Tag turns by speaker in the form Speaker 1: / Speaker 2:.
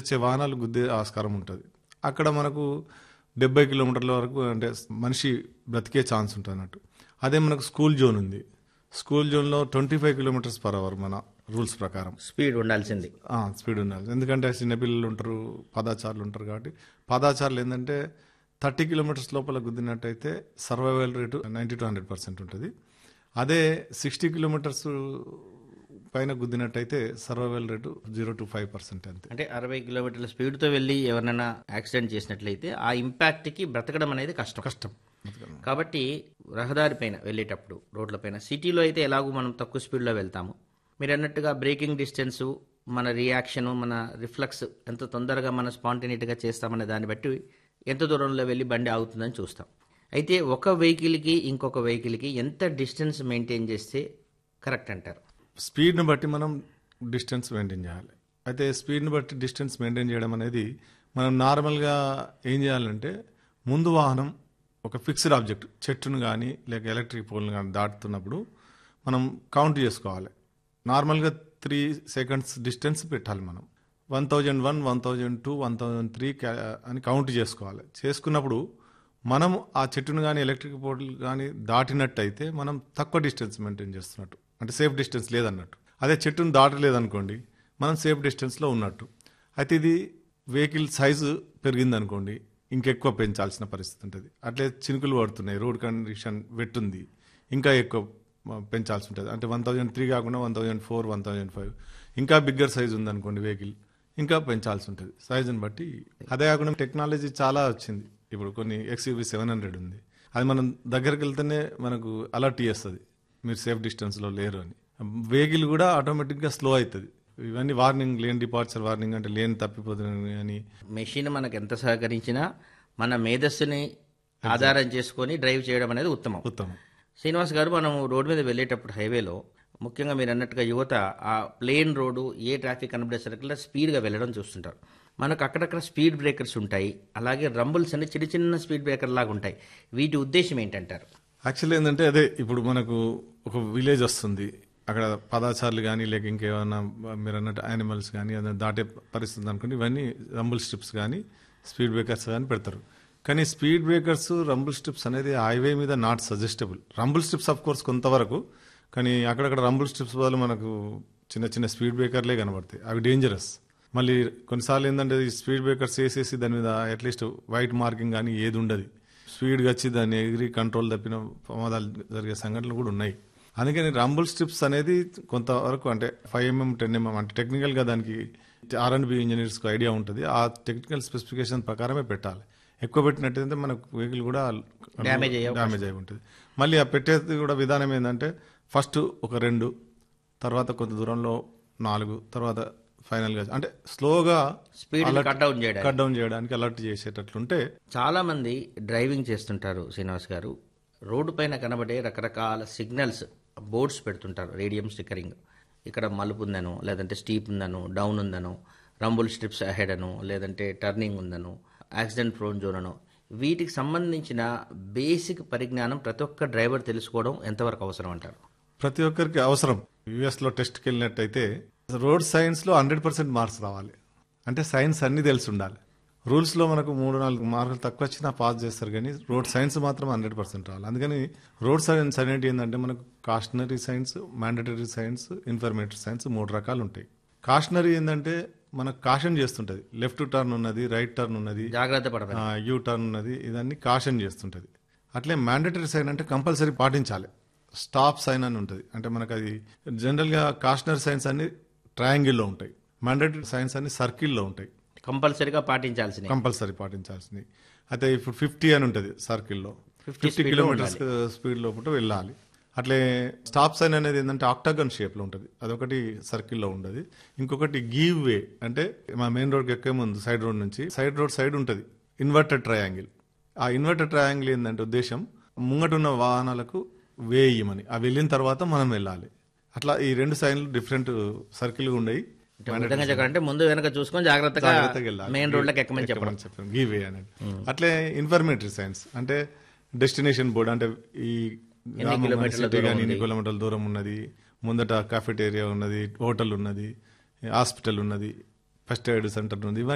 Speaker 1: వచ్చే వాహనాలు గుద్దే ఆస్కారం ఉంటుంది అక్కడ మనకు డెబ్బై కిలోమీటర్ల వరకు అంటే మనిషి బ్రతికే ఛాన్స్ ఉంటుంది అన్నట్టు అదే మనకు స్కూల్ జోన్ ఉంది స్కూల్ జోన్లో twenty five kilometres per hour మన రూల్స్ ప్రకారం
Speaker 2: స్పీడ్ ఉండాల్సింది
Speaker 1: ఆ, స్పీడ్ ఉండాలి ఎందుకంటే చిన్నపిల్లలు ఉంటారు పాదాచారులు ఉంటారు కాబట్టి పాదాచారులు ఏంటంటే థర్టీ కిలోమీటర్స్ లోపల గుద్దినట్టయితే survival rate ninety to hundred percent ఉంటుంది అదే సిక్స్టీ కిలోమీటర్స్ పైన గుద్దినట్టయితే survival rate zero to five percent అంతే
Speaker 2: అంటే అరవై కిలోమీటర్ల స్పీడ్తో వెళ్ళి ఎవరినైనా యాక్సిడెంట్ చేసినట్లయితే ఆ ఇంపాక్ట్కి బ్రతకడం అనేది కష్టం
Speaker 1: కష్టం
Speaker 2: కాబట్టి రహదారి పైన వెళ్ళేటప్పుడు రోడ్లపైన సిటీలో అయితే ఎలాగో మనం తక్కువ స్పీడ్లో వెళ్తాము మీరు అన్నట్టుగా బ్రేకింగ్ డిస్టెన్స్ మన రియాక్షన్ మన రిఫ్లెక్స్ ఎంత తొందరగా మన స్పాంటినిటీగా చేస్తామనే దాన్ని బట్టి ఎంత దూరంలో వెళ్ళి బండి ఆగుతుందని చూస్తాం అయితే ఒక వెహికల్కి ఇంకొక వెహికల్కి ఎంత డిస్టెన్స్ మెయింటైన్ చేస్తే కరెక్ట్ అంటారు
Speaker 1: స్పీడ్ని బట్టి మనం డిస్టెన్స్ మెయింటైన్ చేయాలి అయితే స్పీడ్ని బట్టి డిస్టెన్స్ మెయింటైన్ చేయడం అనేది మనం నార్మల్గా ఏం చేయాలంటే ముందు వాహనం ఒక ఫిక్స్డ్ ఆబ్జెక్ట్ చెట్టును కానీ లేక ఎలక్ట్రిక్ పోల్ని కానీ దాటుతున్నప్పుడు మనం కౌంట్ చేసుకోవాలి నార్మల్గా త్రీ సెకండ్స్ డిస్టెన్స్ పెట్టాలి మనం one thousand one one thousand two one thousand three అని కౌంట్ చేసుకోవాలి చేసుకున్నప్పుడు మనం ఆ చెట్టును కానీ ఎలక్ట్రిక్ పోల్ కానీ దాటినట్టయితే మనం తక్కువ డిస్టెన్స్ మెయింటైన్ చేస్తున్నట్టు అంటే సేఫ్ డిస్టెన్స్ లేదన్నట్టు అదే చెట్టును దాటలేదనుకోండి మనం సేఫ్ డిస్టెన్స్లో ఉన్నట్టు అయితే ఇది వెహికల్ సైజు పెరిగిందనుకోండి ఇంకెక్కువ పెంచాల్సిన పరిస్థితి ఉంటుంది అట్లే చినుకులు పడుతున్నాయి రోడ్ కండిషన్ వెట్టుంది ఇంకా ఎక్కువ మ- పెంచాల్సి ఉంటుంది అంటే వన్ థౌజండ్ త్రీ కాకుండా one thousand four one thousand five ఇంకా బిగ్గర్ సైజ్ ఉందనుకోండి వెహికల్ ఇంకా పెంచాల్సి ఉంటుంది సైజుని బట్టి అదే కాకుండా టెక్నాలజీ చాలా వచ్చింది ఇప్పుడు కొన్ని ఎక్స్యూవి సెవెన్ హండ్రెడ్ ఉంది అది మనం దగ్గరికి వెళ్తేనే మనకు అలర్ట్ చేస్తుంది మీరు సేఫ్ డిస్టెన్స్లో లేరు అని వెహికల్ కూడా ఆటోమేటిక్గా స్లో అవుతుంది ఇవన్నీ వార్నింగ్ లేన్ డిపార్చర్ వార్నింగ్ అంటే లేన్ తప్పిపోతుంది అని
Speaker 2: మెషిన్ మనకు ఎంత సహకరించినా మన మేధస్సుని ఆధారం చేసుకొని డ్రైవ్ చేయడం అనేది ఉత్తమం
Speaker 1: ఉత్తమం
Speaker 2: శ్రీనివాస్ గారు మనం రోడ్డు మీద వెళ్ళేటప్పుడు హైవేలో ముఖ్యంగా మీరు అన్నట్టుగా యువత ఆ ప్లేన్ రోడ్డు ఏ ట్రాఫిక్ కనబడేసరికి స్పీడ్గా వెళ్ళడం చూస్తుంటారు మనకు అక్కడక్కడ స్పీడ్ బ్రేకర్స్ ఉంటాయి అలాగే రంబుల్స్ అనే చిన్న చిన్న స్పీడ్ బ్రేకర్ లాగా ఉంటాయి వీటి ఉద్దేశం ఏంటంటారు
Speaker 1: యాక్చువల్లీ ఏంటంటే అదే ఇప్పుడు మనకు ఒక విలేజ్ వస్తుంది అక్కడ పదాచారులు కానీ లేక ఇంకేమైనా మీరు అన్నట్టు యానిమల్స్ కానీ ఏదైనా దాటే పరిస్థితి అనుకోండి ఇవన్నీ రంబుల్ స్ట్రిప్స్ కానీ స్పీడ్ బ్రేకర్స్ కానీ పెడతారు కానీ స్పీడ్ బ్రేకర్స్ రంబుల్ స్ట్రిప్స్ అనేది హైవే మీద not suggestable rumble strips of course కొంతవరకు కానీ అక్కడక్కడ రంబుల్ స్ట్రిప్స్ బదులు మనకు చిన్న చిన్న స్పీడ్ బ్రేకర్లే కనబడతాయి అవి డేంజరస్ మళ్ళీ కొన్నిసార్లు ఏంటంటే ఈ స్పీడ్ బ్రేకర్స్ వేసేసి దాని మీద అట్లీస్ట్ వైట్ మార్కింగ్ కానీ ఏది ఉండదు స్పీడ్గా వచ్చి దాన్ని ఎగిరి కంట్రోల్ తప్పిన ప్రమాదాలు జరిగే సంఘటనలు కూడా ఉన్నాయి అందుకని రంబుల్ స్ట్రిప్స్ అనేది కొంతవరకు అంటే ఫైవ్ ఎంఎం టెన్ ఎంఎం అంటే టెక్నికల్గా దానికి ఆర్ అండ్ బి ఇంజనీర్స్కి ఐడియా ఉంటుంది ఆ టెక్నికల్ స్పెసిఫికేషన్ ప్రకారమే పెట్టాలి ఎక్కువ పెట్టినట్టయితే మనకు వెహికల్ కూడా
Speaker 2: Damage అయ్యే
Speaker 1: డ్యామేజ్ అయి ఉంటుంది మళ్ళీ ఆ పెట్టేది కూడా విధానం ఏంటంటే ఫస్ట్ ఒక రెండు తర్వాత కొంత దూరంలో నాలుగు తర్వాత ఫైనల్గా అంటే స్లోగా
Speaker 2: స్పీడ్ కట్ డౌన్ చేయడానికి
Speaker 1: కట్ డౌన్ చేయడానికి అలర్ట్ చేసేటట్లుంటే
Speaker 2: చాలా మంది డ్రైవింగ్ చేస్తుంటారు శ్రీనివాస్ గారు రోడ్డు పైన కనబడే రకరకాల సిగ్నల్స్ బోర్డ్స్ పెడుతుంటారు రేడియం స్టిక్కరింగ్ ఇక్కడ మలుపు ఉందనో లేదంటే స్టీప్ ఉందనో డౌన్ ఉందనో రంబుల్ స్ట్రిప్స్ అహెడ్ అనో లేదంటే టర్నింగ్ ఉందనో యాక్సిడెంట్ ప్రోన్ జోన్ అనో వీటికి సంబంధించిన బేసిక్ పరిజ్ఞానం ప్రతి ఒక్క డ్రైవర్ తెలుసుకోవడం ఎంతవరకు అవసరం అంటారు
Speaker 1: ప్రతి ఒక్కరికి అవసరం యుఎస్ లో టెస్ట్కి వెళ్ళినట్టయితే రోడ్ సైన్స్ లో హండ్రెడ్ పర్సెంట్ మార్క్స్ రావాలి అంటే సైన్స్ అన్ని తెలిసి ఉండాలి రూల్స్ లో మనకు మూడు నాలుగు మార్కులు తక్కువ వచ్చినా పాస్ చేస్తారు కానీ రోడ్ సైన్స్ మాత్రం హండ్రెడ్ పర్సెంట్ రావాలి అందుకని రోడ్ సైన్స్ అనేది ఏంటంటే మనకు cautionary signs mandatory signs informatory signs మూడు రకాలు ఉంటాయి కాషనరీ ఏంటంటే మనకు కాషన్ చేస్తుంటది లెఫ్ట్ టర్న్ ఉన్నది రైట్ టర్న్ ఉన్నది
Speaker 2: జాగ్రత్త పడమని
Speaker 1: యూ టర్న్ ఉన్నది ఇదన్నీ కాషన్ చేస్తుంటది అట్లే మ్యాండటరీ సైన్ అంటే కంపల్సరీ పాటించాలి స్టాప్ సైన్ అని ఉంటుంది అంటే మనకు అది జనరల్గా కాషనరీ సైన్స్ అన్ని ట్రయాంగిల్లో ఉంటాయి మ్యాండటరీ సైన్స్ అన్ని సర్కిల్లో ఉంటాయి
Speaker 2: కంపల్సరీగా పాటించాల్సినవి
Speaker 1: కంపల్సరీ పాటించాల్సింది అయితే ఇప్పుడు ఫిఫ్టీ అని ఉంటుంది సర్కిల్లో ఫిఫ్టీ కిలోమీటర్స్ స్పీడ్ లోపల వెళ్ళాలి అట్లే స్టాప్ సైన్ అనేది ఏంటంటే ఆక్టాగన్ షేప్లో ఉంటుంది అదొకటి సర్కిల్లో ఉండదు ఇంకొకటి గీవ్ వే అంటే మా మెయిన్ రోడ్కి ఎక్కే ముందు సైడ్ రోడ్ నుంచి సైడ్ రోడ్ సైడ్ ఉంటుంది ఇన్వర్టెడ్ ట్రయాంగిల్ ఆ ఇన్వర్టెడ్ ట్రయాంగిల్ ఏంటంటే ఉద్దేశం ముంగటున్న వాహనాలకు వే ఇయ్యమని ఆ వెళ్ళిన తర్వాత మనం వెళ్ళాలి అట్లా ఈ రెండు సైన్లు డిఫరెంట్ సర్కిల్ ఉన్నాయి
Speaker 2: విధంగా చెప్పాలంటే ముందు వెనక చూసుకొని జాగ్రత్తగా
Speaker 1: జాగ్రత్తగా వెళ్ళాలి.
Speaker 2: మెయిన్ రోడ్లకు ఎక్కమని చెప్పడం
Speaker 1: ఎక్కమని చెప్పడం గివ్ వే అనేది అట్లే ఇన్ఫర్మేటరీ సైన్స్ అంటే డెస్టినేషన్ బోర్డ్ అంటే ఈ గ్రామం సిటీ కానీ ఎన్ని కిలోమీటర్ల దూరం ఉన్నది ముందట కాఫెటేరియా ఉన్నది హోటల్ ఉన్నది హాస్పిటల్ ఉన్నది ఫస్ట్ ఎయిడ్ సెంటర్ ఉంది ఇవన్నీ